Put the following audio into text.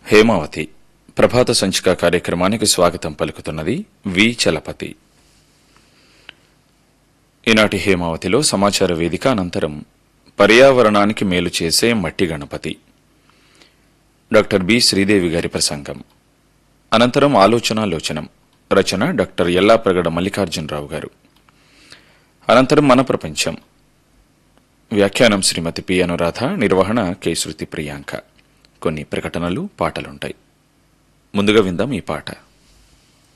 హేమావతి ప్రభాత సంచిక కార్యక్రమానికి స్వాగతం పలుకుతున్నది వి చలపతి ఈనాటి హేమావతిలో సమాచార వేదిక అనంతరం పర్యావరణానికి మేలు చేసే మట్టి గణపతి డాక్టర్ బి శ్రీదేవి గారి ప్రసంగం అనంతరం ఆలోచనాలోచనం రచన డాక్టర్ ఎల్లాప్రగడ మల్లికార్జునరావు గారు అనంతరం మన ప్రపంచం వ్యాఖ్యానం శ్రీమతి పి అనురాధ నిర్వహణ కె శృతి ప్రియాంక కొన్ని ప్రకటనలు పాటలుంటాయి ముందుగా విందాం ఈ పాట